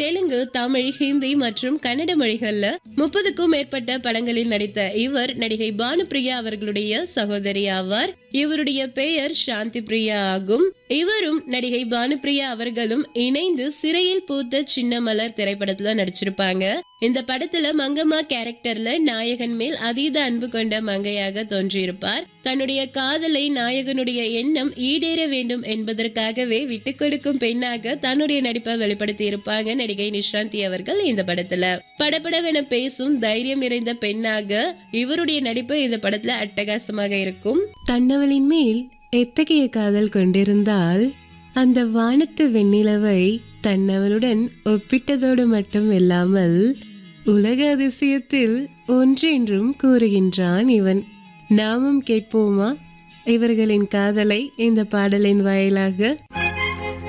தெலுங்கு தமிழ் ஹிந்தி மற்றும் கன்னட மொழிகள்ல முப்பதுக்கும் மேற்பட்ட படங்களில் நடித்த இவர் நடிகை பானுபிரியா அவர்களுடைய சகோதரி ஆவார் இவருடைய பெயர் சாந்தி பிரியா ஆகும் இவரும் நடிகை பானுபிரியா அவர்களும் இணைந்து சிறையில் பூத்த சின்ன மலர் திரைப்படத்துல நடிச்சிருப்பாங்க இந்த படத்துல மங்கம்மா கேரக்டர்ல நாயகன் மேல் அதீத அன்பு கொண்ட மங்கையாக தோன்றியிருப்பார் தன்னுடைய காதலை நாயகனுடைய எண்ணம் ஈடேற வேண்டும் என்பதற்காகவே விட்டுக் கொடுக்கும் பெண்ணாக தன்னுடைய நடிப்பை வெளிப்படுத்தி இருப்பாங்க நடிகை நிஷாந்தி அவர்கள் இந்த படத்துல படபடவென பேசும் தைரியம் நிறைந்த பெண்ணாக இவருடைய நடிப்பு இந்த படத்துல அட்டகாசமாக இருக்கும் தன்னவளின் மேல் எத்தகைய காதல் கொண்டிருந்தால் அந்த வானத்து வெண்ணிலவை தன்னவளுடன் ஒப்பிட்டதோடு மட்டும் இல்லாமல் உலக அதிசயத்தில் ஒன்றென்றும் கூறுகின்றான் இவன் நாமும் கேட்போமா இவர்களின் காதலை இந்த பாடலின் வாயிலாக